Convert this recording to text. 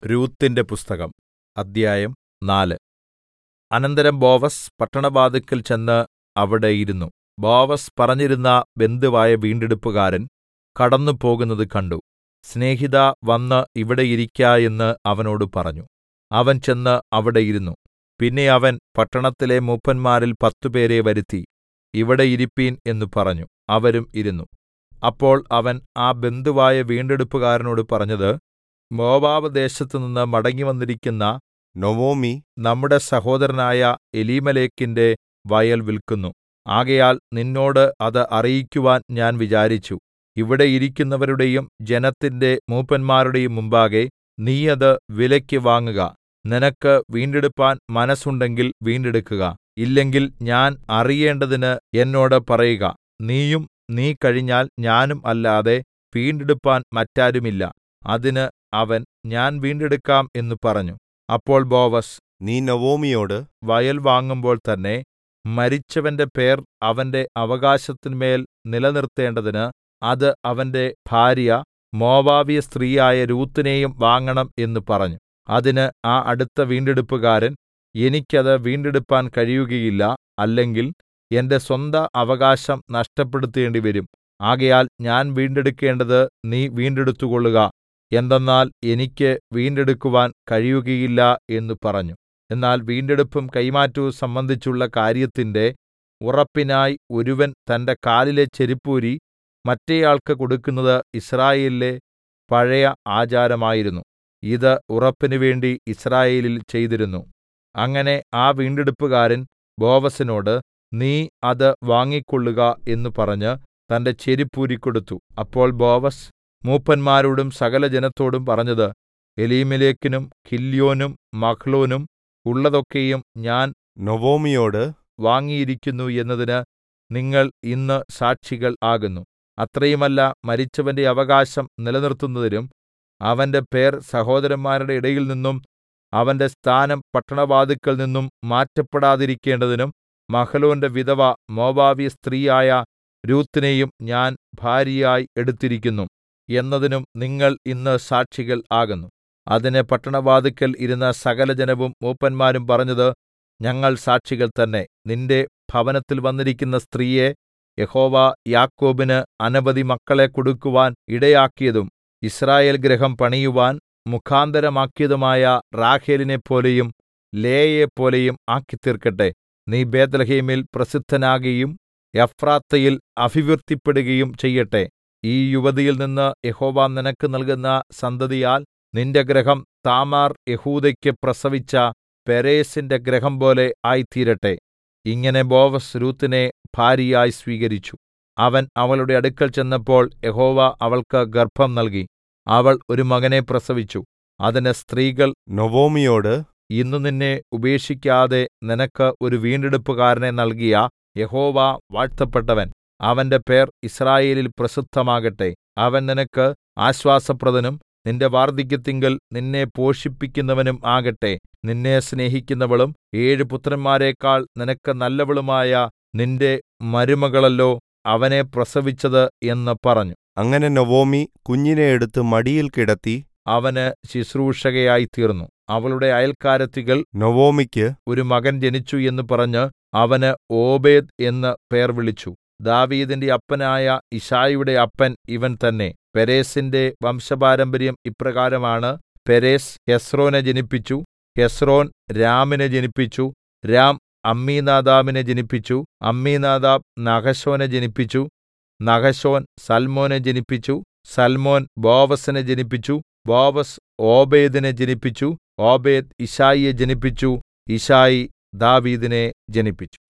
രൂത്തിന്റെ പുസ്തകം അദ്ധ്യായം നാല് അനന്തരം ബോവസ് പട്ടണവാതില്ക്കൽ ചെന്ന് അവിടെ ഇരുന്നു ബോവസ് പറഞ്ഞിരുന്ന ബന്ധുവായ വീണ്ടെടുപ്പുകാരൻ കടന്നുപോകുന്നത് കണ്ടു സ്നേഹിതാ വന്ന് ഇവിടെ ഇരിക്ക എന്ന് അവനോട് പറഞ്ഞു അവൻ ചെന്ന് അവിടെ ഇരുന്നു പിന്നെ അവൻ പട്ടണത്തിലെ മൂപ്പന്മാരിൽ പത്തുപേരെ വരുത്തി ഇവിടെ ഇരിപ്പിൻ എന്ന് പറഞ്ഞു അവരും ഇരുന്നു അപ്പോൾ അവൻ ആ ബന്ധുവായ വീണ്ടെടുപ്പുകാരനോട് പറഞ്ഞത് മോവാബ് ദേശത്തുനിന്ന് മടങ്ങിവന്നിരിക്കുന്ന നൊവൊമി നമ്മുടെ സഹോദരനായ എലീമേലെക്കിന്റെ വയൽ വില്ക്കുന്നു ആകയാൽ നിന്നോട് അത് അറിയിക്കുവാൻ ഞാൻ വിചാരിച്ചു ഇവിടെ ഇരിക്കുന്നവരുടെയും ജനത്തിന്റെ മൂപ്പന്മാരുടെയും മുമ്പാകെ നീ അത് വിലയ്ക്ക് വാങ്ങുക നിനക്ക് വീണ്ടെടുപ്പാൻ മനസ്സുണ്ടെങ്കിൽ വീണ്ടെടുക്കുക ഇല്ലെങ്കിൽ ഞാൻ അറിയേണ്ടതിന് എന്നോട് പറയുക നീയും നീ കഴിഞ്ഞാൽ ഞാനും അല്ലാതെ വീണ്ടെടുപ്പാൻ മറ്റാരുമില്ല അതിന് അവൻ ഞാൻ വീണ്ടെടുക്കാം എന്ന് പറഞ്ഞു അപ്പോൾ ബോവസ് നീ നൊവൊമിയോട് വയൽ വാങ്ങുമ്പോൾ തന്നെ മരിച്ചവന്റെ പേർ അവന്റെ അവകാശത്തിന്മേൽ നിലനിർത്തേണ്ടതിന് അത് അവന്റെ ഭാര്യ മോവാബ്യ സ്ത്രീയായ രൂത്തിനെയും വാങ്ങണം എന്ന് പറഞ്ഞു അതിന് ആ അടുത്ത വീണ്ടെടുപ്പുകാരൻ എനിക്കത് വീണ്ടെടുപ്പാൻ കഴിയുകയില്ല അല്ലെങ്കിൽ എന്റെ സ്വന്ത അവകാശം നഷ്ടപ്പെടുത്തേണ്ടിവരും ആകയാൽ ഞാൻ വീണ്ടെടുക്കേണ്ടത് നീ വീണ്ടെടുത്തുകൊള്ളുക എന്തെന്നാൽ എനിക്ക് വീണ്ടെടുക്കുവാൻ കഴിയുകയില്ല എന്ന് പറഞ്ഞു എന്നാൽ വീണ്ടെടുപ്പും കൈമാറ്റവും സംബന്ധിച്ചുള്ള കാര്യത്തിന്റെ ഉറപ്പിനായി ഒരുവൻ തന്റെ കാലിലെ ചെരിപ്പൂരി മറ്റേയാൾക്ക് കൊടുക്കുന്നത് യിസ്രായേലിലെ പഴയ ആചാരമായിരുന്നു ഇത് ഉറപ്പിന് വേണ്ടി യിസ്രായേലിൽ ചെയ്തിരുന്നു അങ്ങനെ ആ വീണ്ടെടുപ്പുകാരൻ ബോവസിനോട് നീ അത് വാങ്ങിക്കൊള്ളുക എന്ന് പറഞ്ഞ് തന്റെ ചെരിപ്പൂരി കൊടുത്തു അപ്പോൾ ബോവസ് മൂപ്പന്മാരോടും സകലജനത്തോടും പറഞ്ഞത് എലീമേലെക്കിനും കില്യോനും മഹ്ലോനും ഉള്ളതൊക്കെയും ഞാൻ നൊവൊമിയോട് വാങ്ങിയിരിക്കുന്നു എന്നതിന് നിങ്ങൾ ഇന്ന് സാക്ഷികൾ ആകുന്നു അത്രയുമല്ല മരിച്ചവന്റെ അവകാശം നിലനിർത്തുന്നതിനും അവന്റെ പേർ സഹോദരന്മാരുടെ ഇടയിൽ നിന്നും അവന്റെ സ്ഥാനം പട്ടണവാതിൽക്കൽ നിന്നും മാറ്റപ്പെടാതിരിക്കേണ്ടതിനും മഹ്ലോന്റെ വിധവ മോവാബ്യ സ്ത്രീയായ രൂത്തിനെയും ഞാൻ ഭാര്യയായി എടുത്തിരിക്കുന്നു എന്നതിനും നിങ്ങൾ ഇന്ന് സാക്ഷികൾ ആകുന്നു അതിന് പട്ടണവാതിൽക്കൽ ഇരുന്ന സകലജനവും മൂപ്പന്മാരും പറഞ്ഞത് ഞങ്ങൾ സാക്ഷികൾ തന്നെ നിന്റെ ഭവനത്തിൽ വന്നിരിക്കുന്ന സ്ത്രീയെ യഹോവ യാക്കോബിന് അനവധി മക്കളെ കൊടുക്കുവാൻ ഇടയാക്കിയതും യിസ്രായേൽ ഗൃഹം പണിയുവാൻ മുഖാന്തരമാക്കിയതുമായ റാഹേലിനെപ്പോലെയും ലേയയെപ്പോലെയും ആക്കിത്തീർക്കട്ടെ നീ ബേത്ത്ലേഹേമിൽ പ്രസിദ്ധനാകയും എഫ്രാത്തയിൽ അഭിവൃദ്ധിപ്പെടുകയും ചെയ്യട്ടെ ഈ യുവതിയിൽ നിന്ന് യഹോവ നിനക്ക് നൽകുന്ന സന്തതിയാൽ നിന്റെ ഗൃഹം താമാർ യെഹൂദെക്ക് പ്രസവിച്ച പെരേസിന്റെ ഗൃഹം പോലെ ആയിത്തീരട്ടെ ഇങ്ങനെ ബോവസ് രൂത്തിനെ ഭാര്യയായി സ്വീകരിച്ചു അവൻ അവളുടെ അടുക്കൽ ചെന്നപ്പോൾ യഹോവ അവൾക്ക് ഗർഭം നൽകി അവൾ ഒരു മകനെ പ്രസവിച്ചു അതിന് സ്ത്രീകൾ നൊവൊമിയോട് ഇന്ന് നിന്നെ ഉപേക്ഷിക്കാതെ നിനക്ക് ഒരു വീണ്ടെടുപ്പുകാരനെ നൽകിയ യഹോവ വാഴ്ത്തപ്പെട്ടവൻ അവന്റെ പേർ യിസ്രായേലിൽ പ്രസിദ്ധമാകട്ടെ അവൻ നിനക്ക് ആശ്വാസപ്രദനും നിന്റെ വാർദ്ധക്യത്തിങ്കൽ നിന്നെ പോഷിപ്പിക്കുന്നവനും ആകട്ടെ നിന്നെ സ്നേഹിക്കുന്നവളും ഏഴ് പുത്രന്മാരെക്കാൾ നിനക്ക് നല്ലവളുമായ നിന്റെ മരുമകളല്ലോ അവനെ പ്രസവിച്ചത് എന്ന് പറഞ്ഞു അങ്ങനെ നൊവൊമി കുഞ്ഞിനെ എടുത്ത് മടിയിൽ കിടത്തി അവന് ശുശ്രൂഷകയായി തീർന്നു അവളുടെ അയൽക്കാരത്തികൾ നൊവൊമിക്ക് ഒരു മകൻ ജനിച്ചു എന്ന് പറഞ്ഞ് അവന് ഓബേദ് എന്ന് പേർ വിളിച്ചു ദാവീദിന്റെ അപ്പനായ ഇശായിയുടെ അപ്പൻ ഇവൻ തന്നെ പെരേസിന്റെ വംശപാരമ്പര്യം ഇപ്രകാരമാണ് പെരേസ് ഹെസ്രോനെ ജനിപ്പിച്ചു ഹെസ്രോൻ രാമിനെ ജനിപ്പിച്ചു രാം അമ്മീനാദാബിനെ ജനിപ്പിച്ചു അമ്മീനാദാബ് നഹശോനെ ജനിപ്പിച്ചു നഹശോൻ സൽമോനെ ജനിപ്പിച്ചു സൽമോൻ ബോവസിനെ ജനിപ്പിച്ചു ബോവസ് ഓബേദിനെ ജനിപ്പിച്ചു ഓബേദ് ഇശായിയെ ജനിപ്പിച്ചു ഇശായി ദാവീദിനെ ജനിപ്പിച്ചു